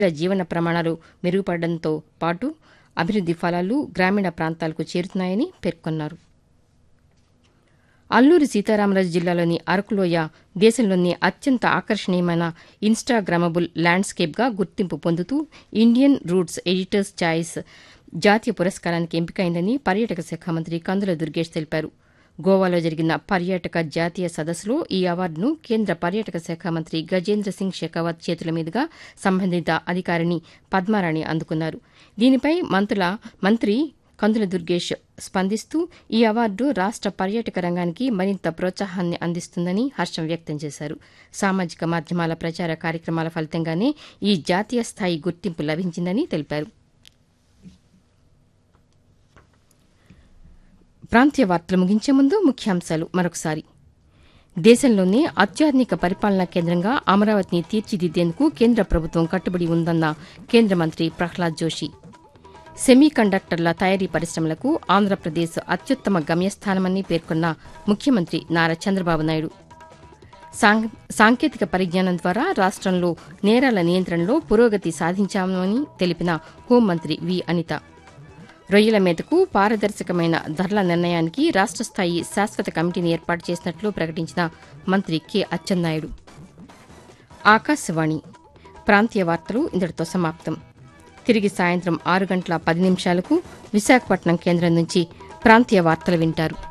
జీవన ప్రమాణాలు మెరుగుపడడంతో పాటు అభివృద్ది ఫలాలు గ్రామీణ ప్రాంతాలకు చేరుతున్నాయని పేర్కొన్నారు అల్లూరి సీతారామరాజు జిల్లాలోని అరకులోయ దేశంలోని అత్యంత ఆకర్షణీయమైన ఇన్స్టాగ్రామబుల్ ల్యాండ్స్కేప్గా గుర్తింపు పొందుతూ ఇండియన్ రూట్స్ ఎడిటర్స్ ఛాయిస్ జాతీయ పురస్కారానికి ఎంపికైందని పర్యాటక శాఖ మంత్రి కందుల దుర్గేష్ తెలిపారు గోవాలో జరిగిన పర్యాటక జాతీయ సదస్సులో ఈ అవార్డును కేంద్ర పర్యాటక శాఖ మంత్రి గజేంద్ర సింగ్ షెకావత్ చేతుల మీదుగా సంబంధిత అధికారిని పద్మారాణి అందుకున్నారు దీనిపై మంత్రుల మంత్రి కందుల దుర్గేష్ స్పందిస్తూ ఈ అవార్డు రాష్ట పర్యాటక రంగానికి మరింత ప్రోత్సాహాన్ని అందిస్తుందని హర్షం వ్యక్తం చేశారు సామాజిక మాధ్యమాల ప్రచార కార్యక్రమాల ఫలితంగానే ఈ జాతీయ స్థాయి గుర్తింపు లభించిందని తెలిపారు ప్రాంతీయ వార్తలు ముగించే ముందు ముఖ్యాంశాలు మరొకసారి దేశంలోనే అత్యాధునిక పరిపాలనా కేంద్రంగా అమరావతిని తీర్చిదిద్దేందుకు కేంద్ర ప్రభుత్వం కట్టుబడి ఉందన్న కేంద్ర మంత్రి ప్రహ్లాద్ జోషి సెమీ కండక్టర్ల తయారీ పరిశ్రమలకు ఆంధ్రప్రదేశ్ అత్యుత్తమ గమ్యస్థానమని పేర్కొన్న ముఖ్యమంత్రి నారా చంద్రబాబు నాయుడు సాంకేతిక పరిజ్ఞానం ద్వారా రాష్టంలో నేరాల నియంత్రణలో పురోగతి సాధించామని తెలిపిన హోంమంత్రి వి అనిత రొయ్యల మేతకు పారదర్శకమైన ధరల నిర్ణయానికి రాష్ట స్థాయి శాశ్వత కమిటీని ఏర్పాటు చేసినట్లు ప్రకటించిన మంత్రి కె అచ్చెన్నాయుడు ఆకాశవాణి ప్రాంతీయ వార్తలు ఇంతటితో సమాప్తం తిరిగి సాయంత్రం ఆరు గంటల పది నిమిషాలకు విశాఖపట్నం కేంద్రం నుంచి ప్రాంతీయ వార్తలు వింటారు